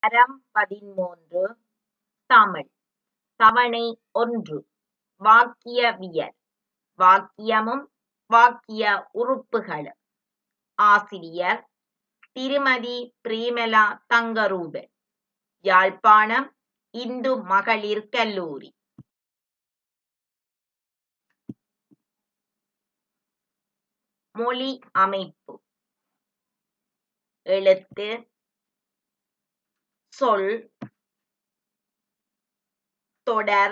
தரம் பதிமூன்று தமிழ் தவணை ஒன்று வாக்கியவியல் வாக்கியமும் வாக்கிய உறுப்புகளும் ஆசிரியர் திருமதி பிரேமலா தங்கரூபன் யாழ்ப்பாணம் இந்து மகளிர் கல்லூரி மொழி அமைப்பு எழுத்து சொல் தொடர்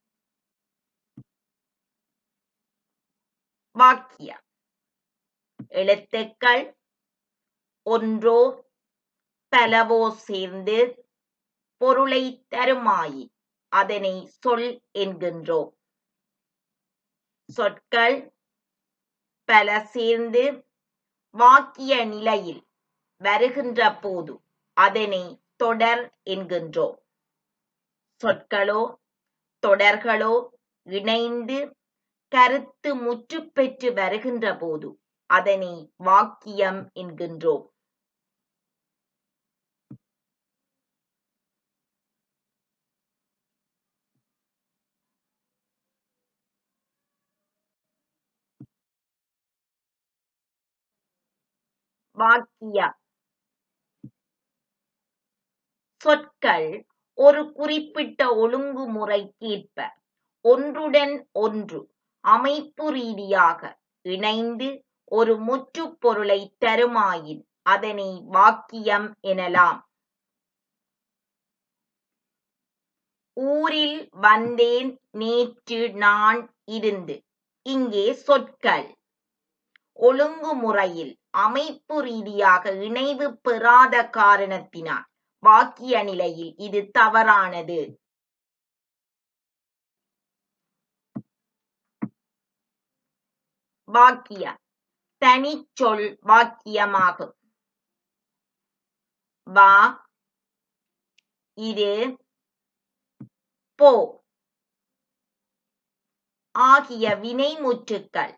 வாக்கியம் எழுத்துக்கள் ஒன்றோ பலவோ சேர்ந்து பொருளை தருமாயின் அதனை சொல் என்கின்றோம் சொற்கள் பல சேர்ந்து வாக்கிய நிலையில் வருகின்ற போது அதனை தொடர் என்கின்றோம் சொற்களோ தொடர்களோ இணைந்து கருத்து முற்று பெற்று வருகின்ற போது அதனை வாக்கியம் என்கின்றோம் வாக்கியம் சொற்கள் ஒரு குறிப்பிட்ட ஒழுங்குமுறைக்கேற்ப ஒன்றுடன் ஒன்று அமைப்பு ரீதியாக இணைந்து ஒரு முற்றுப் பொருளை தருமாயின் அதனை வாக்கியம் எனலாம் ஊரில் வந்தேன் நேற்று நான் இருந்து இங்கே சொற்கள் ஒழுங்குமுறையில் அமைப்பு ரீதியாக இணைவு பெறாத காரணத்தினால் வாக்கிய நிலையில் இது தவறானது வாக்கியம் தனிச்சொல் வாக்கியமாகும் வா இரு போ ஆகிய வினைமுற்றுக்கள்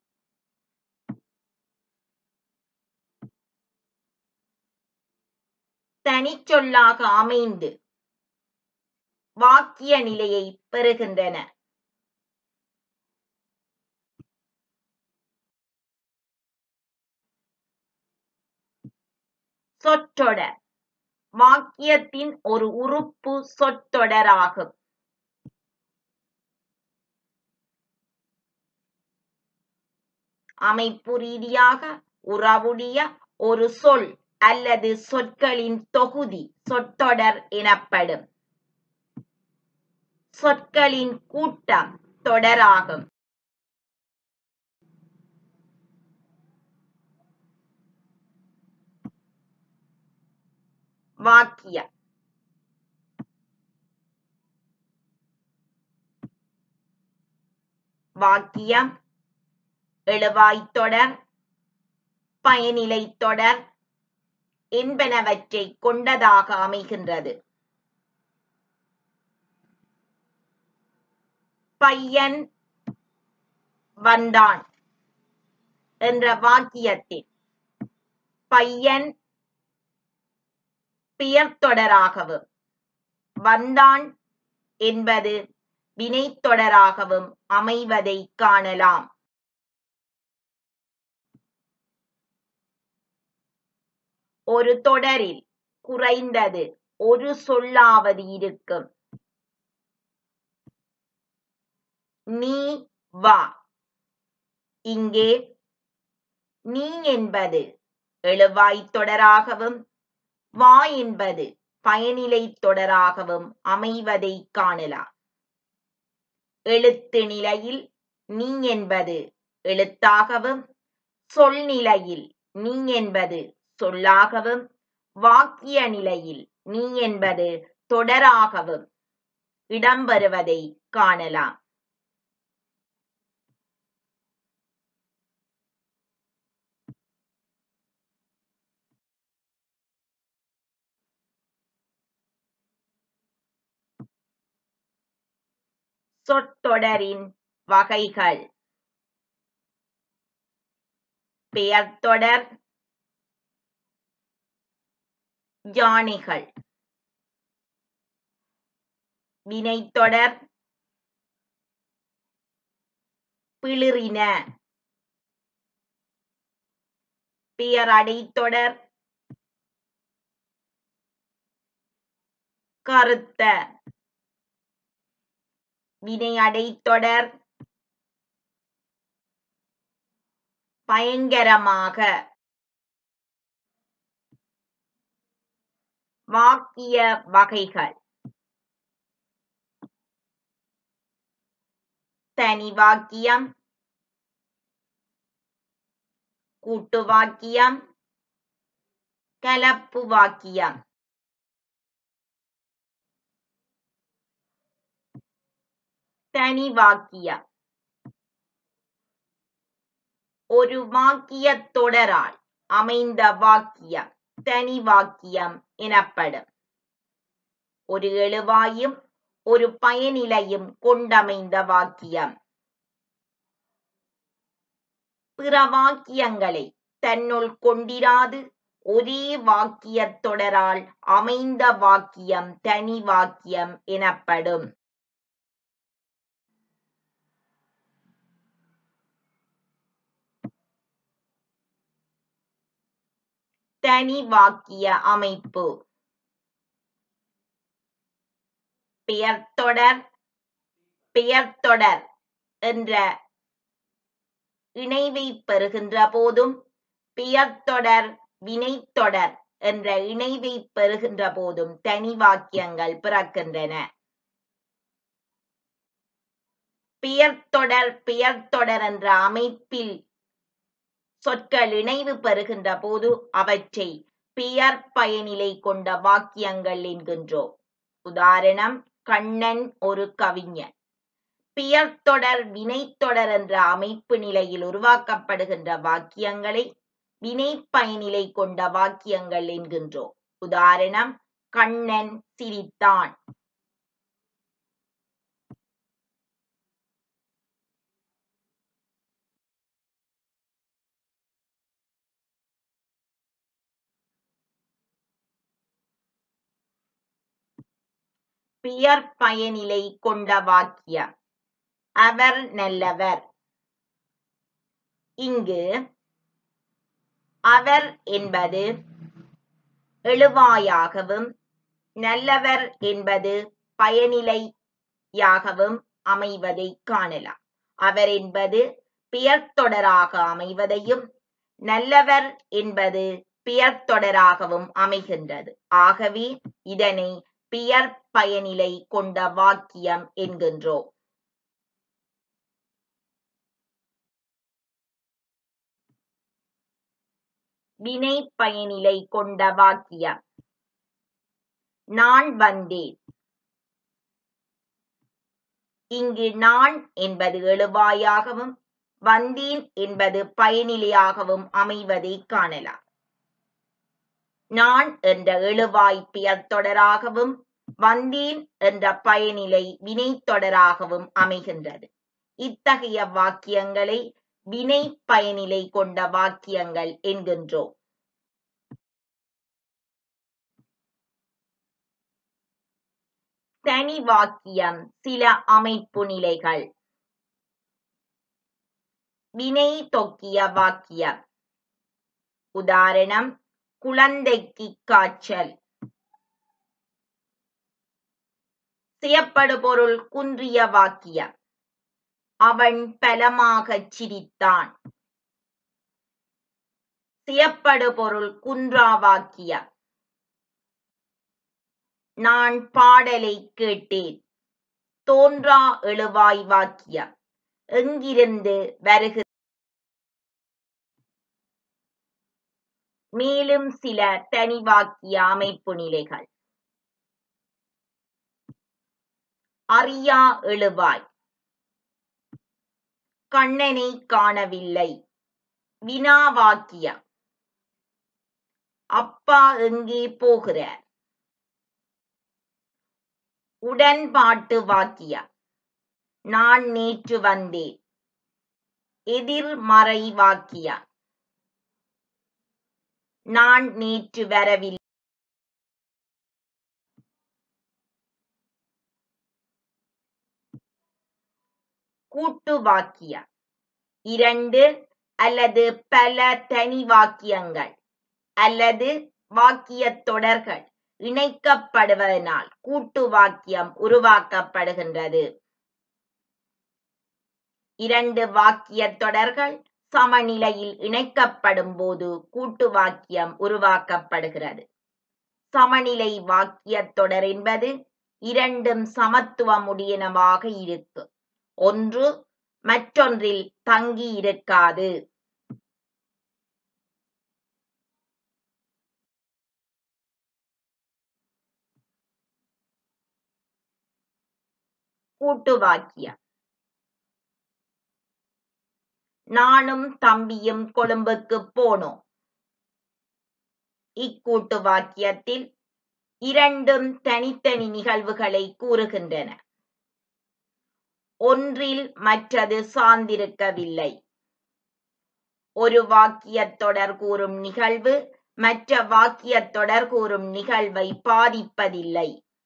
தனிச்சொல்லாக அமைந்து வாக்கிய நிலையை பெறுகின்றன சொற்றொடர் வாக்கியத்தின் ஒரு உறுப்பு சொற்றொடராகும் அமைப்பு ரீதியாக உறவுடைய ஒரு சொல் அல்லது சொற்களின் தொகுதி சொற்றொடர் எனப்படும் சொற்களின் கூட்டம் தொடராகும் வாக்கியம் வாக்கியம் எழுவாய்த் தொடர் பயனிலைத் தொடர் என்பனவற்றை கொண்டதாக அமைகின்றது பையன் வந்தான் என்ற வாக்கியத்தில் பையன் பெயர்த்தொடராகவும் வந்தான் என்பது வினைத்தொடராகவும் அமைவதை காணலாம் ஒரு தொடரில் குறைந்தது ஒரு சொல்லாவது இருக்கும் நீ வா இங்கே நீ என்பது எழுவாய்த் தொடராகவும் வா என்பது பயனிலை தொடராகவும் அமைவதை காணலாம் எழுத்து நிலையில் நீ என்பது எழுத்தாகவும் சொல் நிலையில் நீ என்பது சொல்லாகவும் வாக்கிய நிலையில் நீ என்பது தொடராகவும் இடம்பெறுவதை காணலாம் சொற்றொடரின் வகைகள் பெயர்த்தொடர் யானைகள் வினைத்தொடர் பிளிறின பெயரடைத்தொடர் கருத்த வினையடைத்தொடர் பயங்கரமாக வாக்கிய வகைகள் தனி வாக்கியம் கூட்டு வாக்கியம் கலப்பு வாக்கியம் தனி வாக்கியம் ஒரு வாக்கியத் தொடரால் அமைந்த வாக்கியம் தனி வாக்கியம் எனப்படும் ஒரு எழுவாயும் ஒரு பயனிலையும் கொண்டமைந்த வாக்கியம் பிற வாக்கியங்களை தன்னுள் கொண்டிராது ஒரே வாக்கியத் தொடரால் அமைந்த வாக்கியம் தனி வாக்கியம் எனப்படும் தனி வாக்கிய அமைப்பு பெயர்த்தொடர் பெயர்த்தொடர் என்ற இணைவை பெறுகின்ற போதும் பெயர்த்தொடர் வினைத்தொடர் என்ற இணைவை பெறுகின்ற போதும் தனி வாக்கியங்கள் பிறக்கின்றன பெயர்த்தொடர் பெயர்த்தொடர் என்ற அமைப்பில் சொற்கள் இணைவு பெறுகின்ற போது அவற்றை பெயர் பயனிலை கொண்ட வாக்கியங்கள் என்கின்றோம் உதாரணம் கண்ணன் ஒரு கவிஞன் பெயர்த்தொடர் வினைத்தொடர் என்ற அமைப்பு நிலையில் உருவாக்கப்படுகின்ற வாக்கியங்களை வினை பயனிலை கொண்ட வாக்கியங்கள் என்கின்றோம் உதாரணம் கண்ணன் சிரித்தான் பெயர் பயனிலை கொண்ட வாக்கியம் அவர் நல்லவர் இங்கு அவர் என்பது எழுவாயாகவும் நல்லவர் என்பது பயனிலையாகவும் அமைவதை காணலாம் அவர் என்பது பெயர்த்தொடராக அமைவதையும் நல்லவர் என்பது பெயர்த்தொடராகவும் அமைகின்றது ஆகவே இதனை பெயர் பயனிலை கொண்ட வாக்கியம் என்கின்றோம் வினை பயனிலை கொண்ட வாக்கியம் நான் வந்தேன் இங்கு நான் என்பது எழுவாயாகவும் வந்தேன் என்பது பயனிலையாகவும் அமைவதை காணலாம் நான் என்ற எழுவாய் பெயர்த்தொடராகவும் வந்தேன் என்ற பயனிலை வினைத்தொடராகவும் அமைகின்றது இத்தகைய வாக்கியங்களை வினை பயனிலை கொண்ட வாக்கியங்கள் என்கின்றோம் தனி வாக்கியம் சில அமைப்பு நிலைகள் வினை தொக்கிய வாக்கியம் உதாரணம் குழந்தைக்கு காய்ச்சல் செய்யப்படு பொருள் குன்றிய வாக்கியம் அவன் பலமாகச் சிரித்தான் செய்யப்படு பொருள் குன்றா வாக்கியம் நான் பாடலை கேட்டேன் தோன்றா எழுவாய் வாக்கியம் எங்கிருந்து வருகிறது மேலும் சில தனி வாக்கிய அமைப்பு நிலைகள் அறியா எழுவாய் கண்ணனை காணவில்லை வினா வாக்கியம் அப்பா எங்கே போகிறார் உடன்பாட்டு வாக்கியம் நான் நேற்று வந்தேன் எதிர்மறை வாக்கியம் நான் நேற்று வரவில்லை கூட்டு வாக்கியம் இரண்டு அல்லது பல தனி வாக்கியங்கள் அல்லது வாக்கியத் தொடர்கள் இணைக்கப்படுவதனால் கூட்டு வாக்கியம் உருவாக்கப்படுகின்றது இரண்டு வாக்கியத் தொடர்கள் சமநிலையில் இணைக்கப்படும் போது கூட்டு வாக்கியம் உருவாக்கப்படுகிறது சமநிலை வாக்கியத் தொடர் என்பது இரண்டும் சமத்துவமுடையனவாக இருக்கும் ஒன்று மற்றொன்றில் தங்கி இருக்காது கூட்டு வாக்கியம் நானும் தம்பியும் கொழும்புக்குப் போனோம் இக்கூட்டு வாக்கியத்தில் இரண்டும் தனித்தனி நிகழ்வுகளை கூறுகின்றன ஒன்றில் மற்றது சார்ந்திருக்கவில்லை ஒரு வாக்கியத் தொடர் கூறும் நிகழ்வு மற்ற வாக்கியத் தொடர் கூறும் நிகழ்வை பாதிப்பதில்லை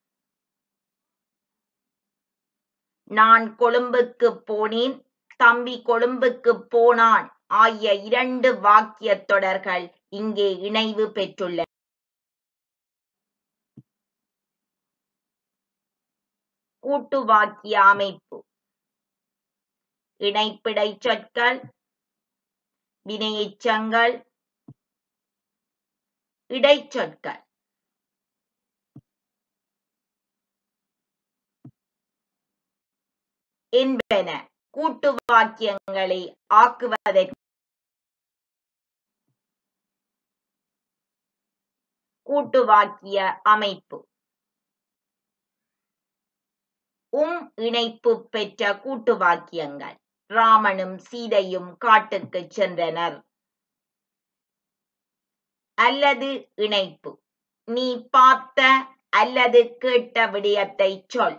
நான் கொழும்புக்குப் போனேன் தம்பி கொழும்புக்குப் போனான் ஆகிய இரண்டு வாக்கியத் தொடர்கள் இங்கே இணைவு பெற்றுள்ளன கூட்டு வாக்கிய அமைப்பு இணைப்பிடைச் சொற்கள் வினையெச்சங்கள் இடைச்சொற்கள் என்பன கூட்டு வாக்கியங்களை ஆக்குவதற்கு கூட்டு வாக்கிய அமைப்பு உம் இணைப்பு பெற்ற கூட்டு வாக்கியங்கள் ராமனும் சீதையும் காட்டுக்குச் சென்றனர் அல்லது இணைப்பு நீ பார்த்த அல்லது கேட்ட விடயத்தைச் சொல்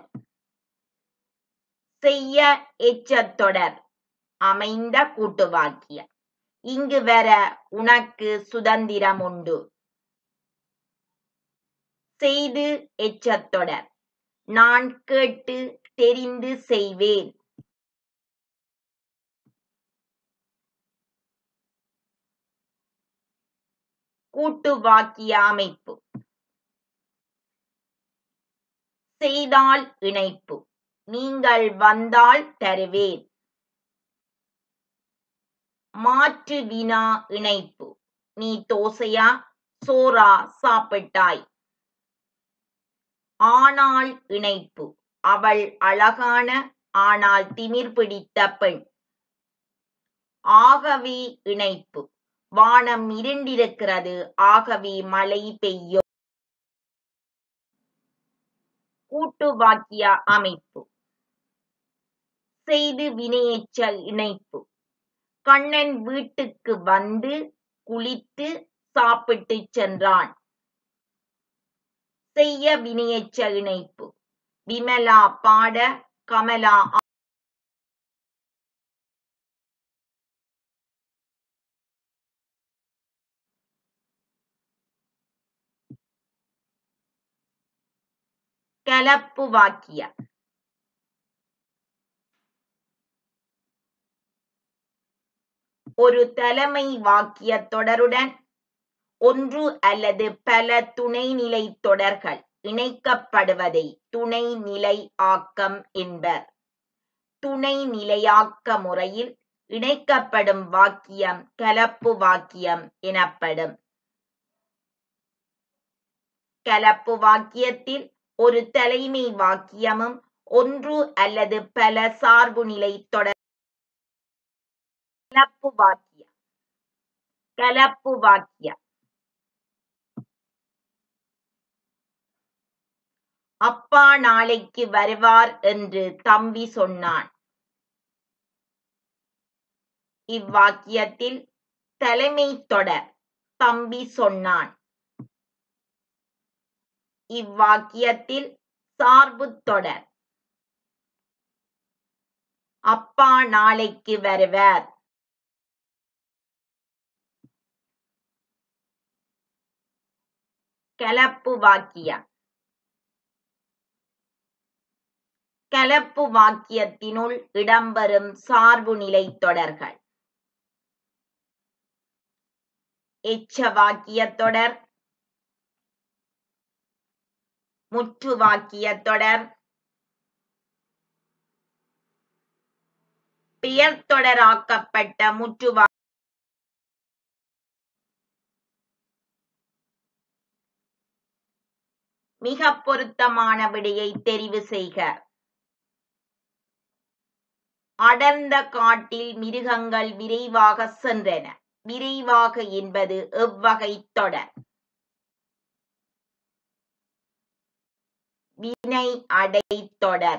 செய்ய எச்சத் தொடர் அமைந்த கூட்டு வாக்கியம் இங்கு வர உனக்கு சுதந்திரம் உண்டு செய்து எச்சத் தொடர் நான் கேட்டு தெரிந்து செய்வேன் கூட்டு வாக்கிய அமைப்பு செய்தால் இணைப்பு நீங்கள் வந்தால் தருவேன் மாற்று வினா இணைப்பு நீ தோசையா சோறா சாப்பிட்டாய் ஆனால் இணைப்பு அவள் அழகான ஆனால் திமிர் பிடித்த பெண் ஆகவே இணைப்பு வானம் இருண்டிருக்கிறது ஆகவே மழை பெய்யும் கூட்டு வாக்கிய அமைப்பு செய்து வினையெச்ச இணைப்பு கண்ணன் வீட்டுக்கு வந்து குளித்து சாப்பிட்டுச் சென்றான் செய்ய வினையெச்ச இணைப்பு விமலா பாட கமலா கலப்பு வாக்கியம் ஒரு தலைமை வாக்கியத் தொடருடன் ஒன்று அல்லது பல துணைநிலை தொடர்கள் இணைக்கப்படுவதை துணைநிலை ஆக்கம் என்பர் துணைநிலையாக்க முறையில் இணைக்கப்படும் வாக்கியம் கலப்பு வாக்கியம் எனப்படும் கலப்பு வாக்கியத்தில் ஒரு தலைமை வாக்கியமும் ஒன்று அல்லது பல சார்புநிலை தொடர் கலப்பு வாக்கியம் கலப்பு வாக்கியம் அப்பா நாளைக்கு வருவார் என்று தம்பி சொன்னான் இவ்வாக்கியத்தில் தலைமை தொடர் தம்பி சொன்னான் இவ்வாக்கியத்தில் சார்புத் தொடர் அப்பா நாளைக்கு வருவார் கலப்பு வாக்கியம் கலப்பு வாக்கியத்தினுள் இடம்பெறும் சார்புநிலைத் தொடர்கள் எச்ச வாக்கியத் தொடர் முற்று வாக்கியத் தொடர் பெயர்த்தொடராக்கப்பட்ட முற்று வா மிகப் பொருத்தமான விடையை தெரிவு செய்க அடர்ந்த காட்டில் மிருகங்கள் விரைவாக சென்றன விரைவாக என்பது எவ்வகைத் தொடர் வினை அடைத் தொடர்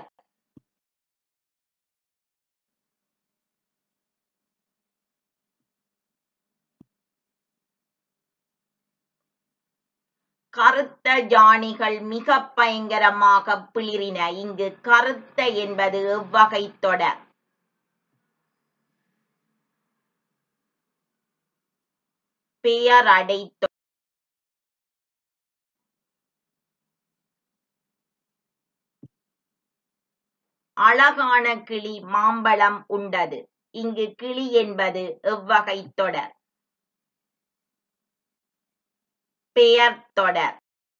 கறுத்த யானைகள் மிகப் பயங்கரமாகப் பிளிறின இங்கு கறுத்த என்பது எவ்வகைத் தொடர் பெயரடைத் தொடர் அழகான கிளி மாம்பழம் உண்டது இங்கு கிளி என்பது எவ்வகைத் தொடர் பெயர் தொடர்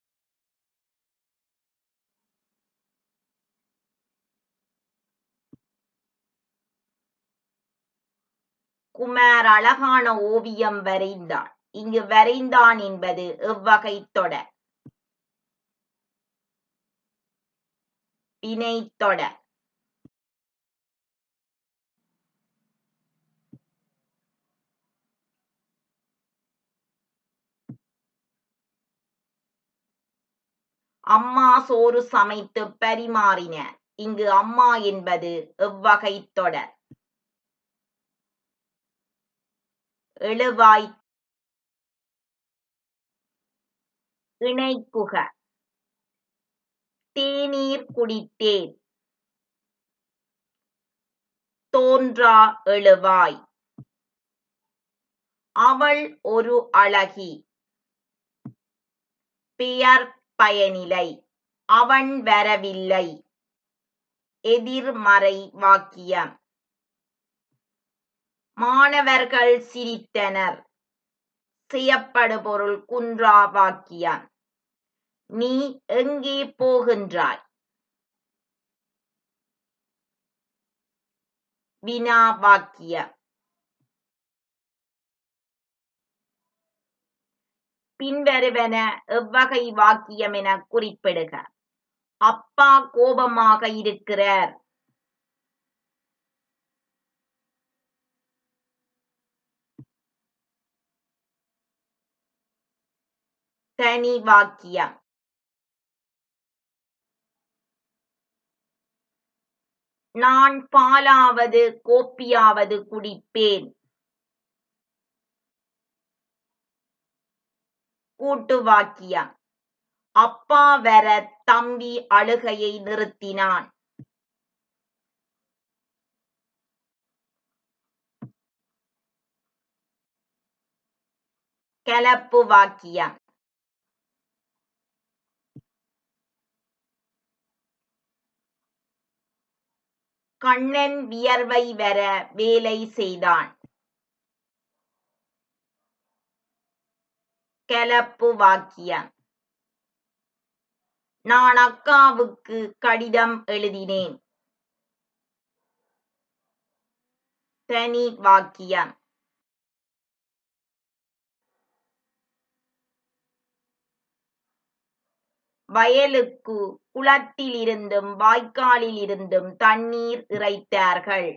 குமார் அழகான ஓவியம் வரைந்தான் இங்கு வரைந்தான் என்பது எவ்வகைத் தொடர் வினைத் தொடர் அம்மா சோறு சமைத்துப் பரிமாறினார் இங்கு அம்மா என்பது எவ்வகைத் தொடர் எழுவாய் இணைக்குக தேநீர் குடித்தேன் தோன்றா எழுவாய் அவள் ஒரு அழகி பெயர் பயனிலை அவன் வரவில்லை எதிர்மறை வாக்கியம் மாணவர்கள் சிரித்தனர் செய்யப்படுபொருள் குன்றா வாக்கியம் நீ எங்கே போகின்றாய் வினா வாக்கியம் பின்வருவன எவ்வகை வாக்கியம் என குறிப்பிடுக அப்பா கோபமாக இருக்கிறார் தனி வாக்கியம் நான் பாலாவது கோப்பியாவது குடிப்பேன் கூட்டு வாக்கியம் அப்பா வர தம்பி அழுகையை நிறுத்தினான் கலப்பு வாக்கியம் கண்ணன் வியர்வை வர வேலை செய்தான் கலப்பு வாக்கியம் நான் அக்காவுக்கு கடிதம் எழுதினேன் தனி வாக்கியம் வயலுக்கு குளத்திலிருந்தும் வாய்க்காலிலிருந்தும் தண்ணீர் இறைத்தார்கள்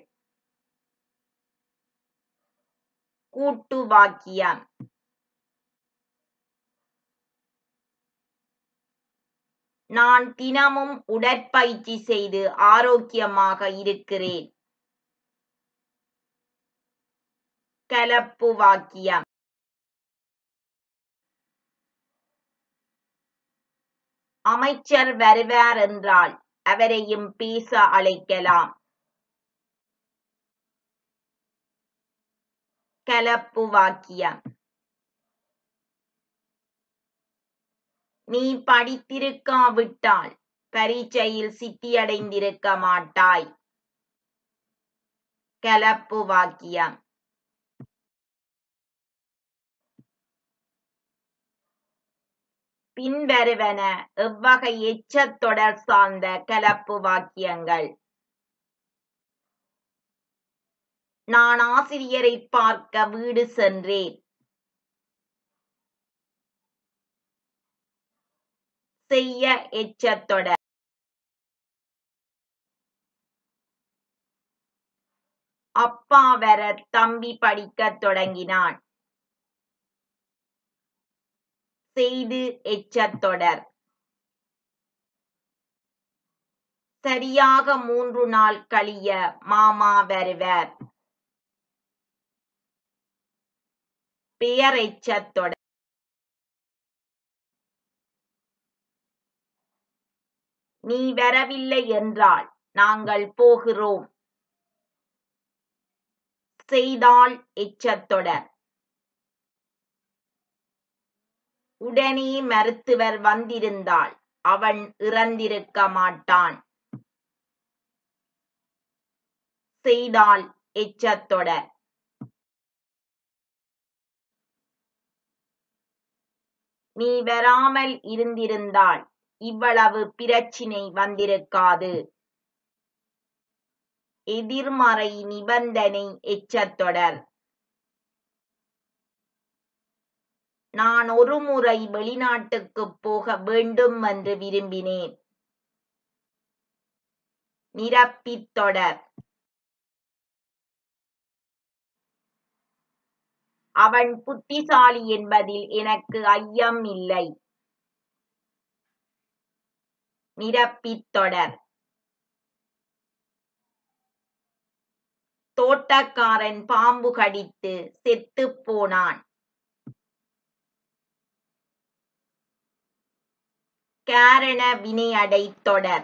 கூட்டு வாக்கியம் நான் தினமும் உடற்பயிற்சி செய்து ஆரோக்கியமாக இருக்கிறேன் கலப்பு வாக்கியம் அமைச்சர் வருவார் என்றால் அவரையும் பேச அழைக்கலாம் கலப்பு வாக்கியம் நீ படித்திருக்காவிட்டால் பரீட்சையில் சித்தியடைந்திருக்க மாட்டாய் கலப்பு வாக்கியம் பின்வருவன எவ்வகை எச்சத் தொடர் சார்ந்த கலப்பு வாக்கியங்கள் நான் ஆசிரியரை பார்க்க வீடு சென்றேன் செய்ய எச்சத் தொடர் அப்பா வர தம்பி படிக்கத் தொடங்கினான் செய்து எச்சத் தொடர் சரியாக மூன்று நாள் கழிய மாமா வருவார் பெயர் எச்சத் தொடர் நீ வரவில்லை என்றால் நாங்கள் போகிறோம் செய்தால் எச்சத் தொடர் உடனே மருத்துவர் வந்திருந்தால் அவன் இறந்திருக்க மாட்டான் செய்தால் எச்சத் தொடர் நீ வராமல் இருந்திருந்தால் இவ்வளவு பிரச்சினை வந்திருக்காது எதிர்மறை நிபந்தனை எச்சத் தொடர் நான் ஒரு முறை வெளிநாட்டுக்குப் போக வேண்டும் என்று விரும்பினேன் நிரப்பித் தொடர் அவன் புத்திசாலி என்பதில் எனக்கு ஐயம் இல்லை நிரப்பித் தொடர் தோட்டக்காரன் பாம்பு கடித்து செத்துப் போனான் காரண வினையடை தொடர்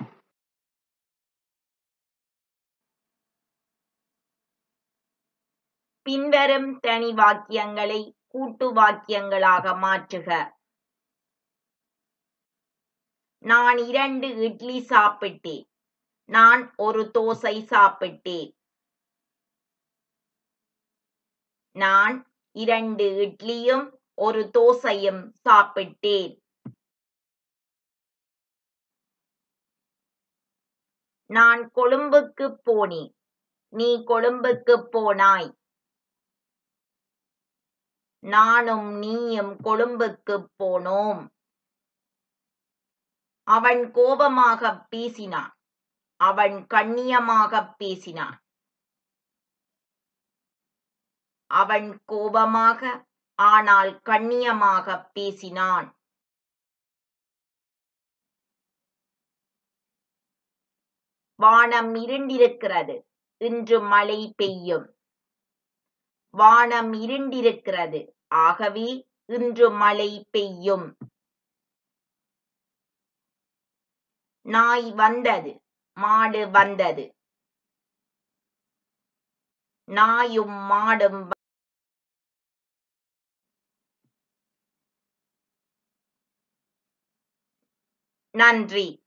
பின்வரும் தனி வாக்கியங்களை கூட்டு வாக்கியங்களாக மாற்றுக நான் இரண்டு இட்லி சாப்பிட்டேன் நான் ஒரு தோசை சாப்பிட்டேன் நான் இரண்டு இட்லியும் ஒரு தோசையும் சாப்பிட்டேன் நான் கொழும்புக்குப் போனேன் நீ கொழும்புக்குப் போனாய் நானும் நீயும் கொழும்புக்குப் போனோம் அவன் கோபமாகப் பேசினான் அவன் கண்ணியமாகப் பேசினான் அவன் கோபமாக ஆனால் கண்ணியமாகப் பேசினான் வானம் இருண்டிருக்கிறது இன்று மழை பெய்யும் வானம் இருண்டிருக்கிறது ஆகவே இன்று மழை பெய்யும் நாய் வந்தது மாடு வந்தது நாயும் மாடும் வ- நன்றி